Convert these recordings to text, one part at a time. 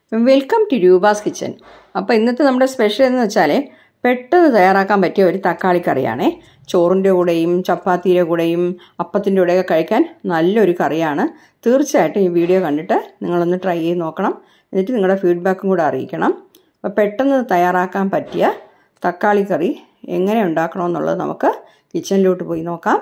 welcome to Roopa's kitchen അപ്പോൾ ഇന്നത്തെ നമ്മുടെ സ്പെഷ്യൽ എന്ന് വെച്ചാൽ പെട്ടെന്ന് തയ്യാറാക്കാൻ പറ്റിയ ഒരു തക്കാളി കറിയാണേ ചോറിൻ്റെ കൂടെയും ചപ്പാത്തിയുടെ കൂടെയും അപ്പത്തിൻ്റെ കൂടെയൊക്കെ കഴിക്കാൻ നല്ലൊരു കറിയാണ് തീർച്ചയായിട്ടും ഈ വീഡിയോ കണ്ടിട്ട് നിങ്ങളൊന്ന് ട്രൈ ചെയ്ത് നോക്കണം എന്നിട്ട് നിങ്ങളുടെ ഫീഡ്ബാക്കും കൂടെ അറിയിക്കണം അപ്പോൾ പെട്ടെന്ന് തയ്യാറാക്കാൻ പറ്റിയ തക്കാളി കറി എങ്ങനെ ഉണ്ടാക്കണമെന്നുള്ളത് നമുക്ക് കിച്ചണിലോട്ട് പോയി നോക്കാം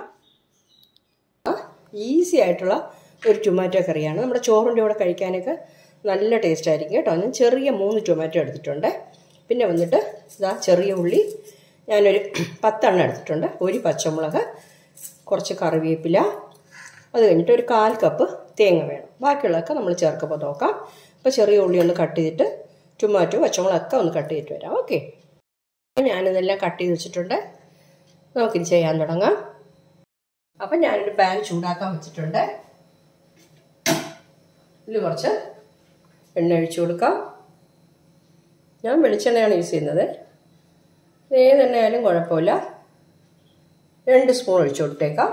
ഈസി ആയിട്ടുള്ള ഒരു ടൊമാറ്റോ കറിയാണ് നമ്മുടെ ചോറിൻ്റെ കൂടെ കഴിക്കാനൊക്കെ നല്ല ടേസ്റ്റ് ആയിരിക്കും കേട്ടോ ഞാൻ ചെറിയ മൂന്ന് ടൊമാറ്റോ എടുത്തിട്ടുണ്ട് പിന്നെ വന്നിട്ട് ഇതാ ചെറിയ ഉള്ളി ഞാനൊരു പത്തെണ്ണം എടുത്തിട്ടുണ്ട് ഒരു പച്ചമുളക് കുറച്ച് കറിവേപ്പില അത് കഴിഞ്ഞിട്ട് ഒരു കാൽ കപ്പ് തേങ്ങ വേണം ബാക്കിയുള്ളതൊക്കെ നമ്മൾ ചേർക്കുമ്പോൾ നോക്കാം അപ്പോൾ ചെറിയ ഉള്ളി ഒന്ന് കട്ട് ചെയ്തിട്ട് ടൊമാറ്റോ പച്ചമുളകൊക്കെ ഒന്ന് കട്ട് ചെയ്തിട്ട് വരാം ഓക്കെ ഞാനിതെല്ലാം കട്ട് ചെയ്ത് വെച്ചിട്ടുണ്ട് നമുക്കിത് ചെയ്യാൻ തുടങ്ങാം അപ്പം ഞാനൊരു പാൻ ചൂടാക്കാൻ വെച്ചിട്ടുണ്ട് ഇതിൽ കുറച്ച് എണ്ണ ഒഴിച്ചു കൊടുക്കാം ഞാൻ വെളിച്ചെണ്ണയാണ് യൂസ് ചെയ്യുന്നത് ഏത് എണ്ണയായാലും കുഴപ്പമില്ല രണ്ട് സ്പൂൺ ഒഴിച്ചു കൊടുത്തേക്കാം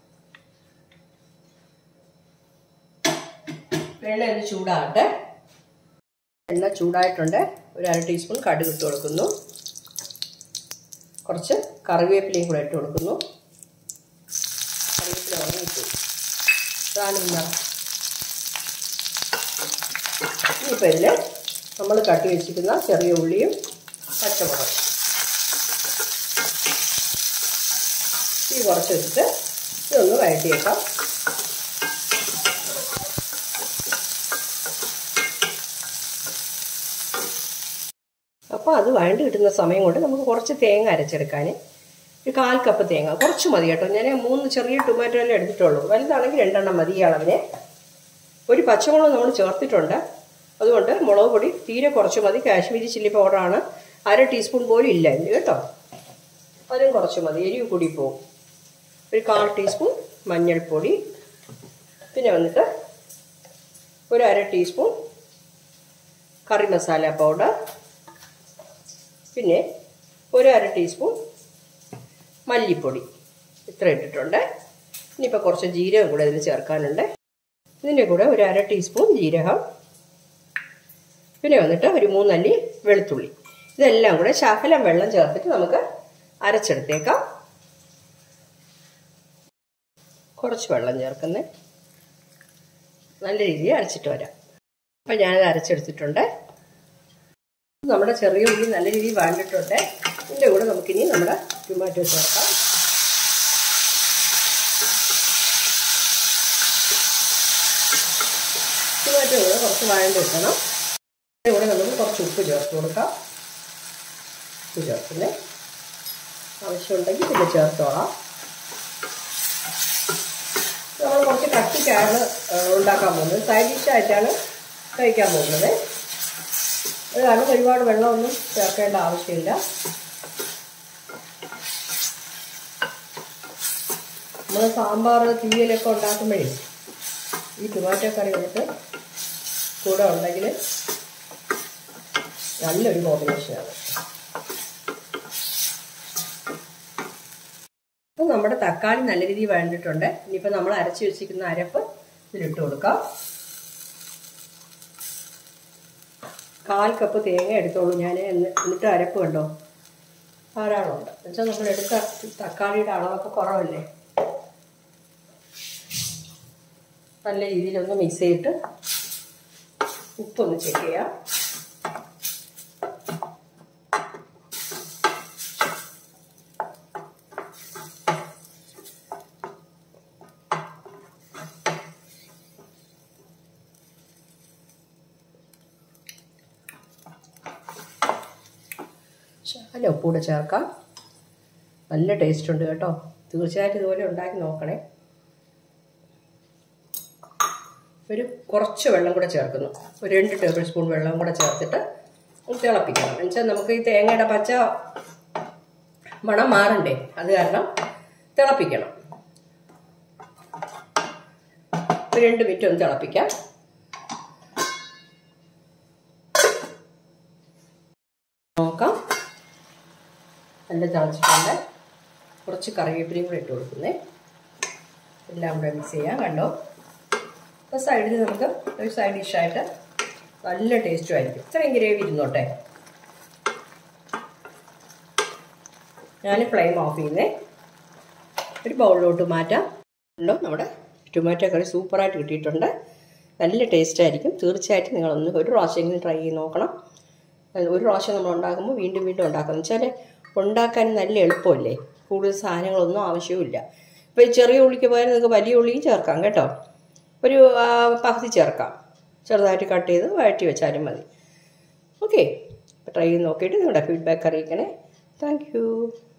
എണ്ണ ഒന്ന് ചൂടാകട്ടെ എണ്ണ ചൂടായിട്ടുണ്ട് ഒരു അര ടീസ്പൂൺ കടുക് ഇട്ട് കൊടുക്കുന്നു കുറച്ച് കറിവേപ്പിലയും കൂടെ ഇട്ട് കൊടുക്കുന്നു കറിവേപ്പില ഉണങ്ങിട്ടു ഇതാണില്ല ഇനിയിപ്പോൾ ഇതിൽ നമ്മൾ കട്ടി വെച്ചിരിക്കുന്ന ചെറിയ ഉള്ളിയും പച്ചമുളകും ഈ കുറച്ച് വെച്ചിട്ട് ഇതൊന്ന് വഴറ്റിയേക്കാം അപ്പോൾ അത് വഴണ്ട് കിട്ടുന്ന സമയം കൊണ്ട് നമുക്ക് കുറച്ച് തേങ്ങ അരച്ചെടുക്കാൻ ഒരു കാൽ കപ്പ് തേങ്ങ കുറച്ച് മതി കേട്ടോ ഞാൻ മൂന്ന് ചെറിയ ടൊമാറ്റോ എല്ലാം എടുത്തിട്ടുള്ളൂ വലുതാണെങ്കിൽ രണ്ടെണ്ണം മതി ഈ അളവിന് ഒരു പച്ചമുളക് നമ്മൾ ചേർത്തിട്ടുണ്ട് അതുകൊണ്ട് മുളക് പൊടി തീരെ കുറച്ച് മതി കാശ്മീരി ചില്ലി പൗഡറാണ് അര ടീസ്പൂൺ പോലും ഇല്ല ഇതിൽ കേട്ടോ അതും കുറച്ച് മതി എരിവ് കൂടി പോകും ഒരു കാൽ ടീസ്പൂൺ മഞ്ഞൾപ്പൊടി പിന്നെ വന്നിട്ട് ഒരു അര ടീസ്പൂൺ കറി മസാല പൗഡർ പിന്നെ ഒരു അര ടീസ്പൂൺ മല്ലിപ്പൊടി ഇത്ര ഇട്ടിട്ടുണ്ട് ഇനിയിപ്പോൾ കുറച്ച് ജീരകം കൂടെ ഇതിൽ ചേർക്കാനുണ്ട് ഇതിൻ്റെ കൂടെ ഒരു അര ടീസ്പൂൺ ജീരകം പിന്നെ വന്നിട്ട് ഒരു മൂന്നല്ലി വെളുത്തുള്ളി ഇതെല്ലാം കൂടെ ശകലം വെള്ളം ചേർത്തിട്ട് നമുക്ക് അരച്ചെടുത്തേക്കാം കുറച്ച് വെള്ളം ചേർക്കുന്നേ നല്ല രീതിയിൽ അരച്ചിട്ട് വരാം അപ്പം ഞാനത് അരച്ചെടുത്തിട്ടുണ്ട് നമ്മുടെ ചെറിയ ഉള്ളി നല്ല രീതിയിൽ വാണ്ടിട്ടുണ്ട് ഇതിൻ്റെ കൂടെ നമുക്കിനി നമ്മുടെ ടൊമാറ്റോ ചേർക്കാം ടൊമാറ്റോ കൂടെ കുറച്ച് വഴണ്ട് വെക്കണം ഇതിൻ്റെ കൂടെ നമുക്ക് കുറച്ച് ഉപ്പ് ചേർത്ത് കൊടുക്കാം ഉപ്പ് ചേർക്കുന്നേ ആവശ്യമുണ്ടെങ്കിൽ പിന്നെ ചേർത്തോളാം നമ്മൾ കുറച്ച് കട്ടിക്കാണ് ഉണ്ടാക്കാൻ പോകുന്നത് സൈഡ് ഡിഷായിട്ടാണ് കഴിക്കാൻ പോകുന്നത് അത് കാരണം ഒരുപാട് വെള്ളമൊന്നും ചേർക്കേണ്ട ആവശ്യമില്ല നമ്മൾ സാമ്പാർ തീയലൊക്കെ ഉണ്ടാക്കുമ്പോഴേ ഈ ടൊമാറ്റോ കറി കൊടുത്ത് കൂടെ ഉണ്ടെങ്കിൽ നല്ലൊരു കോമ്പിനേഷനാണ് അപ്പം നമ്മുടെ തക്കാളി നല്ല രീതിയിൽ വഴണ്ടിട്ടുണ്ട് ഇനിയിപ്പോൾ നമ്മൾ അരച്ച് വെച്ചിരിക്കുന്ന അരപ്പ് ഇതിലിട്ട് കൊടുക്കാം കാൽ കപ്പ് തേങ്ങ എടുത്തോളൂ ഞാൻ എന്നിട്ട് അരപ്പ് കണ്ടോ ധാരാളമുണ്ട് എന്നുവെച്ചാൽ നമ്മൾ എടുത്ത തക്കാളിയുടെ അളവൊക്കെ കുറവല്ലേ നല്ല രീതിയിലൊന്ന് മിക്സ് ചെയ്തിട്ട് ഉപ്പൊന്ന് ചെക്ക് ചെയ്യാം ശകലം ഉപ്പൂടെ ചേർക്കാം നല്ല ടേസ്റ്റ് ഉണ്ട് കേട്ടോ തീർച്ചയായിട്ടും ഇതുപോലെ ഉണ്ടാക്കി നോക്കണേ ഒരു കുറച്ച് വെള്ളം കൂടെ ചേർക്കുന്നു ഒരു രണ്ട് ടേബിൾ സ്പൂൺ വെള്ളം കൂടെ ചേർത്തിട്ട് തിളപ്പിക്കണം എന്നുവെച്ചാൽ നമുക്ക് ഈ തേങ്ങയുടെ പച്ച മണം മാറണ്ടേ അത് കാരണം തിളപ്പിക്കണം ഒരു രണ്ട് മിനിറ്റ് ഒന്ന് തിളപ്പിക്കാം നോക്കാം നല്ല തിളച്ചിട്ടുണ്ട് കുറച്ച് കറിവേപ്പിലയും കൂടെ ഇട്ട് കൊടുക്കുന്നേ എല്ലാം കൂടെ മിക്സ് ചെയ്യാം കണ്ടോ അപ്പോൾ സൈഡിൽ നമുക്ക് ഒരു സൈഡ് ഡിഷായിട്ട് നല്ല ടേസ്റ്റും ആയിരിക്കും ഇത്രയും ഗ്രേവി ഇരുന്നോട്ടെ ഞാൻ ഫ്ലെയിം ഓഫ് ചെയ്യുന്നേ ഒരു ബൗളിലോട്ട് മാറ്റാം ഉണ്ടോ നമ്മുടെ ടൊമാറ്റോ കറി സൂപ്പറായിട്ട് കിട്ടിയിട്ടുണ്ട് നല്ല ടേസ്റ്റ് ആയിരിക്കും തീർച്ചയായിട്ടും നിങ്ങളൊന്ന് ഒരു പ്രാവശ്യമെങ്കിലും ട്രൈ ചെയ്ത് നോക്കണം ഒരു പ്രാവശ്യം നമ്മൾ ഉണ്ടാക്കുമ്പോൾ വീണ്ടും വീണ്ടും ഉണ്ടാക്കണം വെച്ചാൽ ഉണ്ടാക്കാൻ നല്ല എളുപ്പമല്ലേ കൂടുതൽ സാധനങ്ങളൊന്നും ആവശ്യമില്ല ഇപ്പോൾ ഈ ചെറിയ ഉള്ളിക്ക് പകരം നിങ്ങൾക്ക് വലിയ ഉള്ളിയും ചേർക്കാം കേട്ടോ ഒരു ആ, പകുതി ചേർക്കാം ചെറുതായിട്ട് കട്ട് ചെയ്ത് വഴറ്റി വെച്ചാലും മതി ഓക്കെ ട്രൈ ചെയ്ത് നോക്കിയിട്ട് നിങ്ങളുടെ ഫീഡ്ബാക്ക് അറിയിക്കണേ താങ്ക് യു